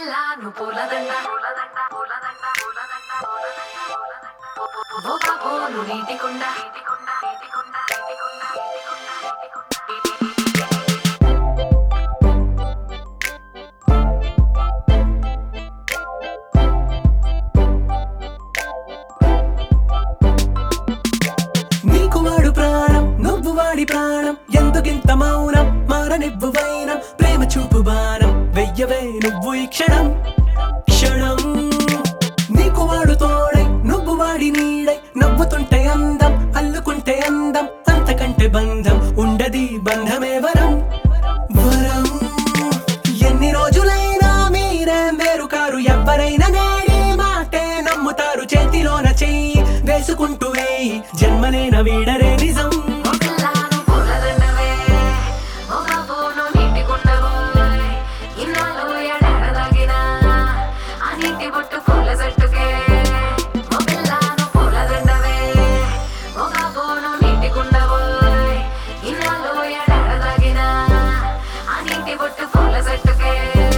పిల్లను పూలదండ పూలదండ పూలదండ పూలదండ పూలదండ పూలదండ ఓ బాబోను నీటి కుండ నీటి కుండ నీటి కుండ నీటి కుండ నీటి కుండ నీటి కుండ నీకు వాడు ప్రాణం నువ్వు వాడి ప్రాణం ఎందుకింత మౌనం మారనివ్వు వైనం ప్రేమ చూపు బాణం వెయ్యవే నువ్వు ఈ క్షణం క్షణం నీకు వాడు తోడై నువ్వు వాడి నీడై నవ్వుతుంటే అందం అల్లుకుంటే అందం అంతకంటే బంధం ఉండది బంధమే వరం వరం ఎన్ని రోజులైనా మీరే వేరు కారు ఎవ్వరైనా నేడే మాటే నమ్ముతారు చేతిలోన చెయ్యి వేసుకుంటూ వేయి జన్మనేన వీడరే నిజం ఓ పిల్లను పూలదండవే ఓ బాబోను నీటి కుండవోయ్ ఇన్నాళ్ళు ఎడెడదగినా ఆ నీటి బొట్టు పూల చెట్టుకే ఓ పిల్లను పూలదండవే ఓ బాబోను నీటి కుండవోయ్ ఇన్నాళ్ళు ఎడెడదగినా ఆ నీటి బొట్టు పూల చెట్టుకే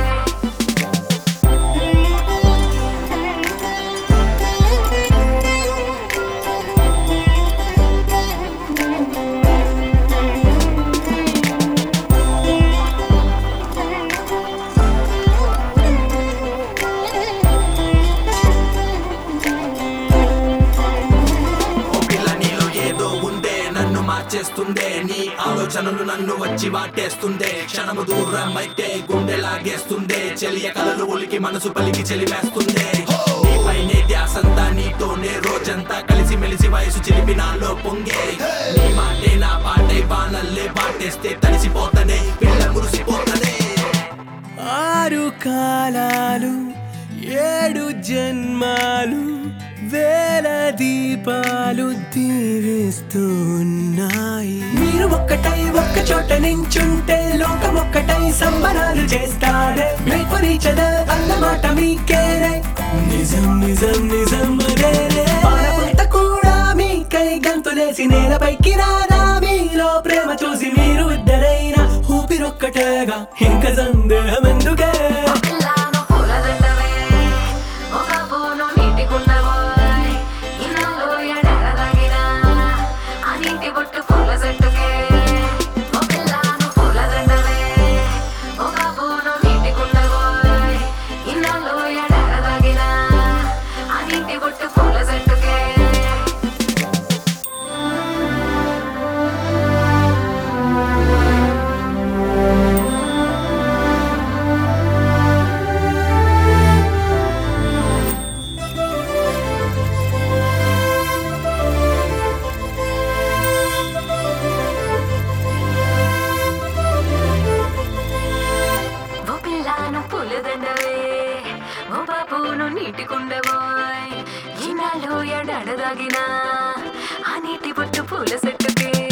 ఓ పిల్ల నీలో ఏదో ఉందే నన్ను మార్చేస్తుందే నీ ఆలోచనలు నన్ను వచ్చి వాటేస్తుందే క్షణము దూరం అయితే గుండె లాగేస్తుందే చెలియ కలలు ఉలికి మనసు పలికి చెలివేస్తుందే నీపైనే ధ్యాసంతా నీతోనే రోజంతా కలిసి మెలిసి వయసు చిలిపి నాలో పొంగే నీ మాటే నా పాటే బాణల్లే పాటేస్తే తడిసిపోతనే పిల్ల మురిసిపోతనే ఆరు కాలాలు ఏడు జన్మాలు వేల దీపాలు దీవిస్తున్నాయి మీరు ఒక్కటై ఒక్క చోట నించుంటే లోకం ఒక్కటై సంబరాలు చేస్తారే మేక్ ఫర్ ఈచ్ అదర్ అన్నమాట మీకేరే నిజం నిజం నిజం రేరే పాలపుంత కూడా మీకై గంతులేసి నేలపైకి రాదా మీలో ప్రేమ చూసి మీరు ఇద్దరైనా ఊపిరొక్కటేగా ఇంక సందేహం ఎందుకే పిల్లను పూలదండవే ఓ బాబోను నీటి కుండవోయ్ ఇన్నాళ్ళు ఎడెడదగినా ఆ నీటి బొట్టు పూల చెట్టుకే ఓ పిల్లను పూలదండవే ఓ బాబోను నీటి కుండవోయ్ ఇన్నాళ్ళు ఎడెడదగినా ఆ నీటి బొట్టు పూల చెట్టుకే ఓ పిల్లను పూలదండవే ఓ బాబును నీటి కుండవోయ్ ఈనాళ్ళు ఎడడదాగినా ఆ నీటి బొట్టు పూల చెట్టుకే